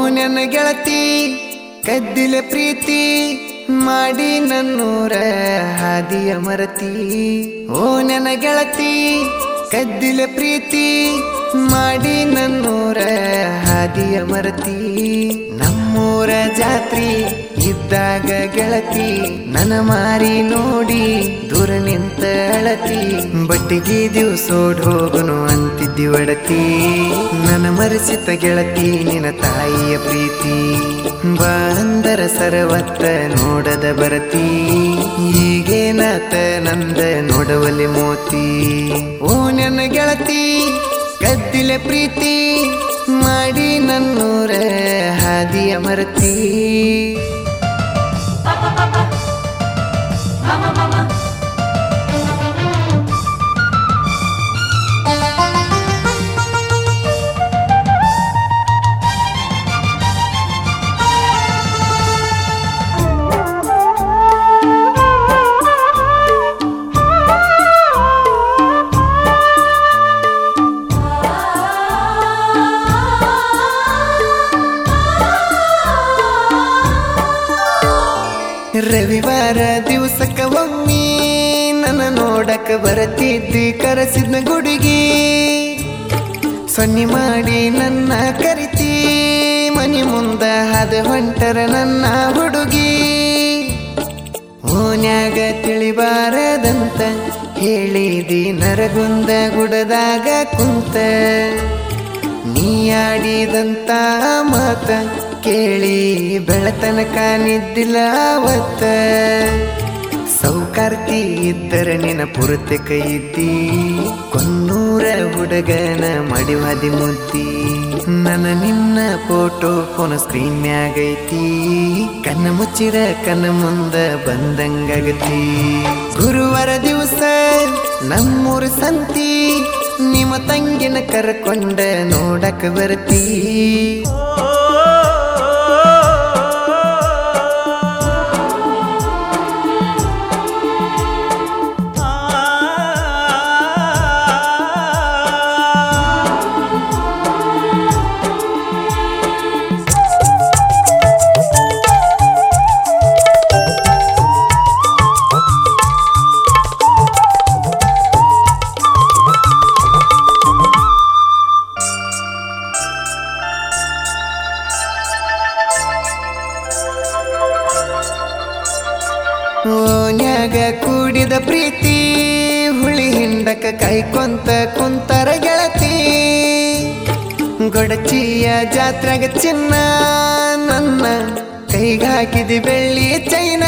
ನನ್ನ ಗೆಳತಿ ಕದ್ದಿಲ ಪ್ರೀತಿ ಮಾಡಿ ನನ್ನೂರ ಹಾದಿಯ ಮರತಿ ಓ ನನ್ನ ಗೆಳತಿ ಕದ್ದಿಲ ಪ್ರೀತಿ ಮಾಡಿ ನನ್ನೂರ ಹಾದಿಯ ಮರತಿ ನಮ್ಮೂರ ಜಾತ್ರಿ ಇದ್ದಾಗ ಗೆಳತಿ ನನ್ನ ಮಾರಿ ನೋಡಿ ದೂರ ನಿಂತ ಅಳತಿ ಬಟ್ಟಿಗೆ ದಿವ್ಸೋಡ್ ಹೋಗುನು ಅಂತಿದ್ದಿ ಒಡತಿ ನನ್ನ ಮರೆಸಿತ ಗೆಳತಿ ನಿನ್ನ ತಾಯಿಯ ಪ್ರೀತಿ ಬಾಂದರ ಸರವತ್ತ ನೋಡದ ಬರತಿ ಈಗೇನಾತ ನಂದ ನೋಡವಲ್ಲಿ ಮೋತಿ ಓ ನನ್ನ ಗೆಳತಿ ಕದ್ದಿಲೆ ಪ್ರೀತಿ ಮಾಡಿ ನನ್ನೂರ ಹಾದಿಯ ಮರತಿ ರವಿವಾರ ದಿವಸಕ್ಕ ಒಮ್ಮಿ ನನ್ನ ನೋಡಕ ಬರತಿದ್ದಿ ಕರೆಸಿದ್ನ ಗುಡುಗಿ ಸೊನ್ನಿ ಮಾಡಿ ನನ್ನ ಕರಿತಿ ಮನಿ ಮುಂದ ಹಾದ ಹೊಂಟರ ನನ್ನ ಹುಡುಗಿ ಓನ್ಯಾಗ ತಿಳಿಬಾರದಂತ ಹೇಳಿದಿ ನರಗುಂದ ಗುಡದಾಗ ಕುಂತ ನೀಯಾಡಿದಂತ ಮಾತ ಕೇಳಿ ಬೆಳತನಕ ನಿದ್ದಿಲ್ಲ ಅವತ್ತ ಸೌಕಾರ್ತಿ ಇದ್ದರ ನಿನ ಪುರತೆ ಕೈ ಇದ್ದಿ ಕೊನ್ನೂರ ಹುಡುಗನ ಮಡಿವಾದಿ ಮುದ್ದಿ ನನ್ನ ನಿನ್ನ ಫೋಟೋ ಫೋನ್ ಸ್ಕ್ರೀನ್ ಮ್ಯಾಗೈತಿ ಕಣ್ಣ ಮುಚ್ಚಿರ ಕಣ್ಣ ಮುಂದ ಬಂದಂಗಾಗತಿ ಗುರುವಾರ ದಿವಸ ನಮ್ಮೂರ ಸಂತಿ ನಿಮ್ಮ ತಂಗಿನ ಕರ್ಕೊಂಡ ನೋಡಕ ಬರ್ತೀ ಓನ್ಯಾಗ ಕೂಡಿದ ಪ್ರೀತಿ ಹುಳಿ ಹಿಂಡಕ ಕೈಕೊಂತ ಕುಂತರ ಗೆಳತಿ ಗೊಡಚಿಯ ಜಾತ್ರೆಗ ಚಿನ್ನ ನನ್ನ ಕೈಗಾಕಿದಿ ಬೆಳ್ಳಿ ಚೈನ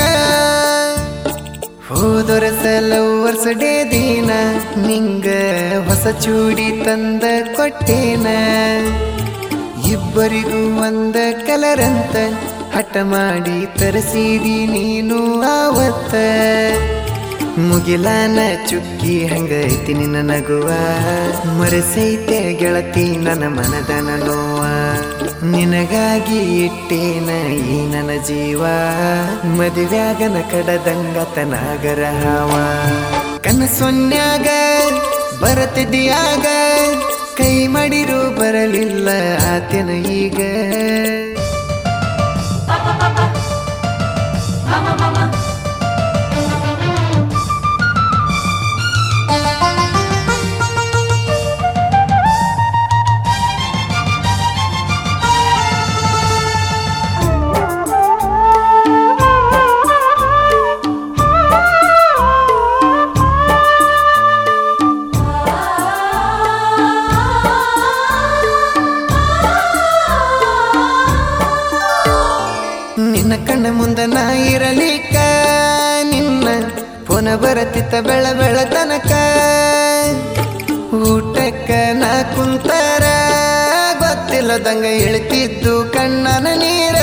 ಹೋದೊರಸಲ ವರ್ಷ ಡೇ ದಿನ ನಿಂಗ ಹೊಸ ಚೂಡಿ ತಂದ ಕೊಟ್ಟೇನ ಇಬ್ಬರಿಗೂ ಒಂದ ಕಲರ್ ಅಂತ ಹಠ ಮಾಡಿ ತರಿಸಿದಿ ನೀನು ಆವತ್ತ ಮುಗಿಲಾನ ಚುಕ್ಕಿ ಹಂಗೈತಿ ನಿನ್ನ ನಗುವ ಮರೆಸೈತೆ ಗೆಳತಿ ನನ್ನ ಮನದನ ನೋವ ನಿನಗಾಗಿ ಇಟ್ಟೇನ ಈ ನನ್ನ ಜೀವ ಮದುವ್ಯಾಗನ ಕಡದಂಗತನಾಗರ ಹಾವ ಕನಸೊನ್ಯಾಗ ಬರತಿದ್ಯಾಗ ಕೈ ಮಾಡಿರು ಬರಲಿಲ್ಲ ಆತನ ಈಗ ನಿನ್ನ ಕಣ್ಣ ಮುಂದ ನಾ ಇರಲಿಕ್ಕ ನಿನ್ನ ಪುನ ಬರತಿತ್ತ ಬೆಳ ಬೆಳ ತನಕ ಊಟಕ್ಕ ನಾ ಕುಂತರ ಗೊತ್ತಿಲ್ಲದಂಗ ಇಳ್ತಿದ್ದು ಕಣ್ಣನ ನೀರ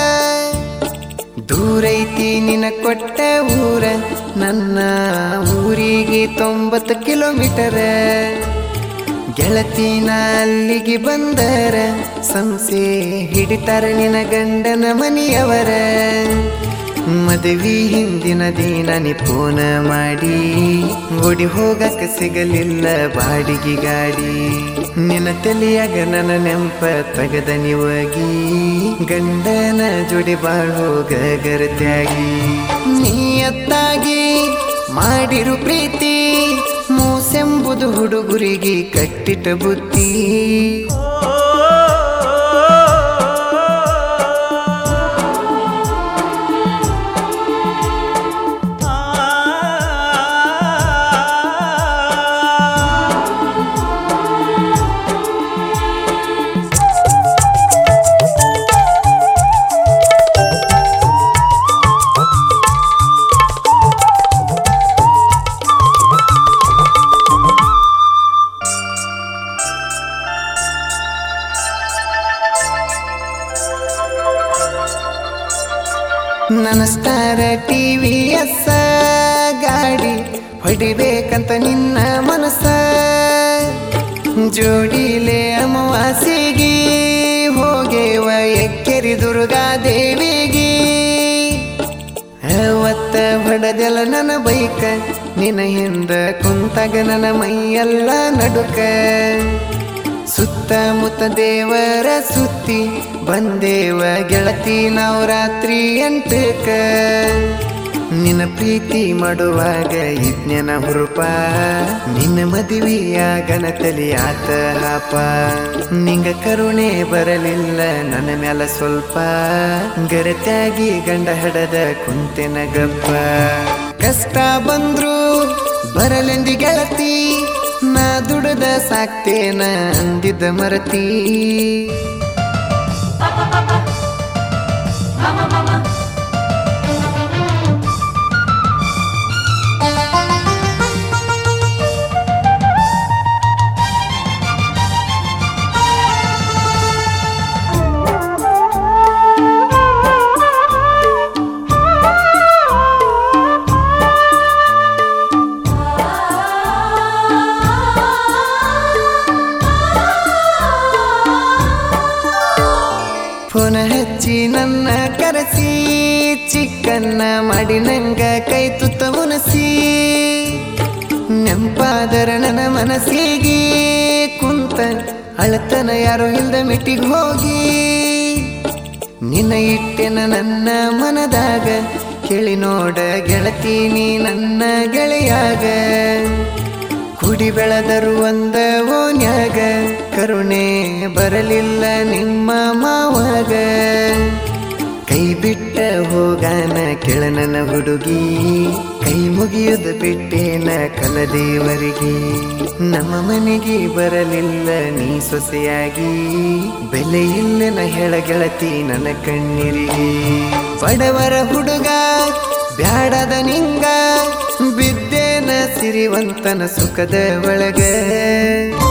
ದೂರೈತಿ ನಿನ ಕೊಟ್ಟ ಊರ ನನ್ನ ಊರಿಗೆ ತೊಂಬತ್ತು ಕಿಲೋಮೀಟರ್ ಗೆಳತಿನ ಅಲ್ಲಿಗೆ ಬಂದರ ಸಂಸೆ ಹಿಡಿತಾರ ನಿನ ಗಂಡನ ಮನೆಯವರ ಮದುವೆ ಹಿಂದಿನ ದಿನ ನೀ ಫೋನ ಮಾಡಿ ಓಡಿ ಹೋಗಕ್ಕೆ ಸಿಗಲಿಲ್ಲ ಬಾಡಿಗೆ ಗಾಡಿ ನಿನ್ನ ತಲೆಯಾಗ ನನ್ನ ನೆಂಪ ತಗದ ನೀವಾಗಿ ಗಂಡನ ಜೋಡಿ ಬಾಳ್ ಹೋಗ ಗರತ್ಯಾಗಿ ನೀಯತ್ತಾಗಿ ಮಾಡಿರು ಪ್ರೀತಿ ಮೂಸೆಂಬುದು ಹುಡುಗುರಿಗೆ ಕಟ್ಟಿಟ ಬುದ್ಧಿ ನನ್ನ ಸ್ಟಾರ ಟಿವಿ ಎಸ್ ಗಾಡಿ ಹೊಡಿಬೇಕಂತ ನಿನ್ನ ಮನಸ್ಸ ಜೋಡಿಲೆ ಅಮಾವಾಸಿಗೆ ಹೋಗೇವ ಎಕ್ಕೆರಿ ದುರ್ಗಾ ದೇವಿಗೆ ಅವತ್ತ ಹೊಡೆದೆಲ್ಲ ನನ್ನ ಬೈಕ ನಿನ್ನ ಹಿಂದ ಕುಂತಾಗ ನನ್ನ ಮೈಯೆಲ್ಲ ನಡುಕ ಸುತ್ತಮುತ್ತ ದೇವರ ಸುತ್ತಿ ಬಂದೇವ ಗೆಳತಿ ನಾವು ರಾತ್ರಿ ಎಂಟಕ ನಿನ್ನ ಪ್ರೀತಿ ಮಾಡುವಾಗ ಇಜ್ಞಾನ ಹುರುಪ ನಿನ್ನ ಮದುವೆಯಾಗನ ತಲಿ ಆತ ಹಾಪ ನಿಂಗ ಕರುಣೆ ಬರಲಿಲ್ಲ ನನ್ನ ಮ್ಯಾಲ ಸ್ವಲ್ಪ ಗರತ್ಯಾಗಿ ಗಂಡ ಹಡದ ಕುಂತೆನ ಗಪ್ಪ ಕಷ್ಟ ಬಂದ್ರು ಬರಲೆಂದಿ ಗೆಳತಿ ನಾ ದುಡದ ಸಾಕ್ತೇನ ಅಂದಿದ್ದ ಮರತಿ ಫೋನ ಹಚ್ಚಿ ನನ್ನ ಕರೆಸಿ ಚಿಕ್ಕನ್ನ ಮಾಡಿ ನಂಗ ಕೈ ತುತ್ತ ಉನಸಿ ನೆಂಪಾದರ ನನ್ನ ಮನಸ್ಸಿಗೆ ಕುಂತ ಅಳತನ ಯಾರೋ ಇಲ್ದ ಮಿಟ್ಟಿಗೆ ಹೋಗಿ ನಿನ್ನ ಇಟ್ಟೆನ ನನ್ನ ಮನದಾಗ ಕೇಳಿ ನೋಡ ಗೆಳತಿ ನೀ ನನ್ನ ಗೆಳೆಯಾಗ ಕುಡಿ ಬೆಳೆದರು ಒಂದ ಓನ್ಯಾಗ ಕರುಣೆ ಬರಲಿಲ್ಲ ನಿಮ್ಮ ಮಾವಾಗ ಕೈ ಬಿಟ್ಟ ಹೋಗಾನ ಕೆಳನನ ಹುಡುಗಿ ಕೈ ಮುಗಿಯುದ ಬಿಟ್ಟೇನ ಕಲದೇವರಿಗೆ ನಮ್ಮ ಮನೆಗೆ ಬರಲಿಲ್ಲ ನೀ ಸೊಸೆಯಾಗಿ ಬೆಲೆ ಇಲ್ಲನ ಹೆಳ ಗೆಳತಿ ನನ್ನ ಕಣ್ಣೀರಿಗೆ ಬಡವರ ಹುಡುಗ ಬ್ಯಾಡದ ನಿಂಗ ಬಿದ್ದೇನ ಸಿರಿವಂತನ ಸುಖದ ಒಳಗ